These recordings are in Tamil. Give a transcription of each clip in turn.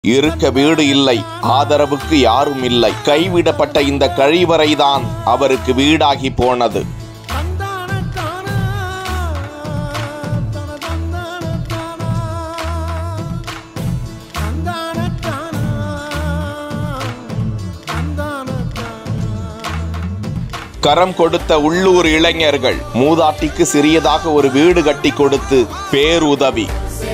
இருக்க வீடு இல்லை ஆதரவுக்கு யாரும் இல்லை கைவிடப்பட்ட இந்த கழிவறைதான் அவருக்கு வீடாகி போனது கரம் கொடுத்த உள்ளூர் இளைஞர்கள் மூதாட்டிக்கு சிறியதாக ஒரு வீடு கட்டி கொடுத்து பேருதவி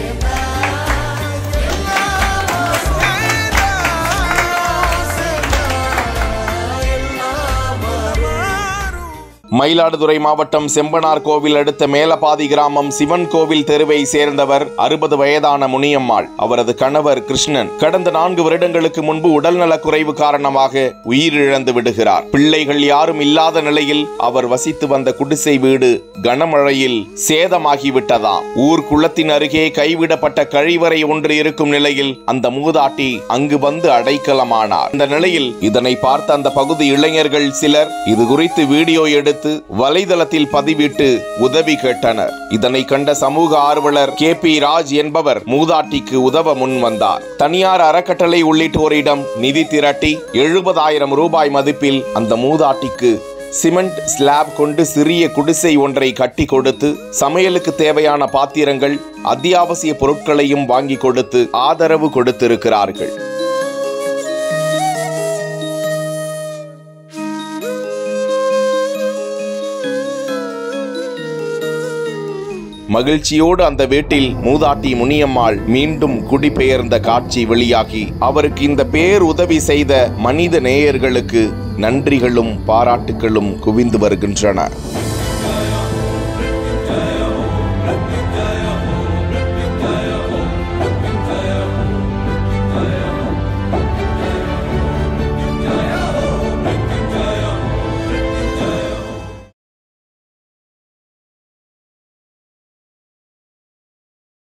மயிலாடுதுறை மாவட்டம் செம்பனார் கோவில் அடுத்த மேலபாதி கிராமம் சிவன் கோவில் தெருவை சேர்ந்தவர் அறுபது வயதான முனியம்மாள் அவரது கணவர் கிருஷ்ணன் கடந்த நான்கு வருடங்களுக்கு முன்பு உடல்நலக் குறைவு காரணமாக உயிரிழந்து விடுகிறார் பிள்ளைகள் யாரும் இல்லாத நிலையில் அவர் வசித்து வந்த குடிசை வீடு கனமழையில் சேதமாகிவிட்டதாம் ஊர் குளத்தின் அருகே கைவிடப்பட்ட கழிவறை ஒன்று இருக்கும் நிலையில் அந்த மூதாட்டி அங்கு வந்து அடைக்கலமானார் இந்த நிலையில் இதனை பார்த்த அந்த பகுதி இளைஞர்கள் சிலர் இது குறித்து வீடியோ எடுத்து வலைதளத்தில் பதிவிட்டு உதவி கேட்டனர் இதனை கண்ட சமூக ஆர்வலர் கே பி ராஜ் என்பவர் மூதாட்டிக்கு உதவ முன் வந்தார் தனியார் அறக்கட்டளை உள்ளிட்டோரிடம் நிதி திரட்டி எழுபதாயிரம் ரூபாய் மதிப்பில் அந்த மூதாட்டிக்கு சிமெண்ட் ஸ்லாப் கொண்டு சிறிய குடிசை ஒன்றை கட்டி கொடுத்து சமையலுக்கு தேவையான பாத்திரங்கள் அத்தியாவசிய பொருட்களையும் வாங்கி கொடுத்து ஆதரவு கொடுத்திருக்கிறார்கள் மகிழ்ச்சியோடு அந்த வீட்டில் மூதாட்டி முனியம்மாள் மீண்டும் குடிபெயர்ந்த காட்சி வெளியாகி அவருக்கு இந்த பேர் உதவி செய்த மனித நேயர்களுக்கு நன்றிகளும் பாராட்டுகளும் குவிந்து வருகின்றன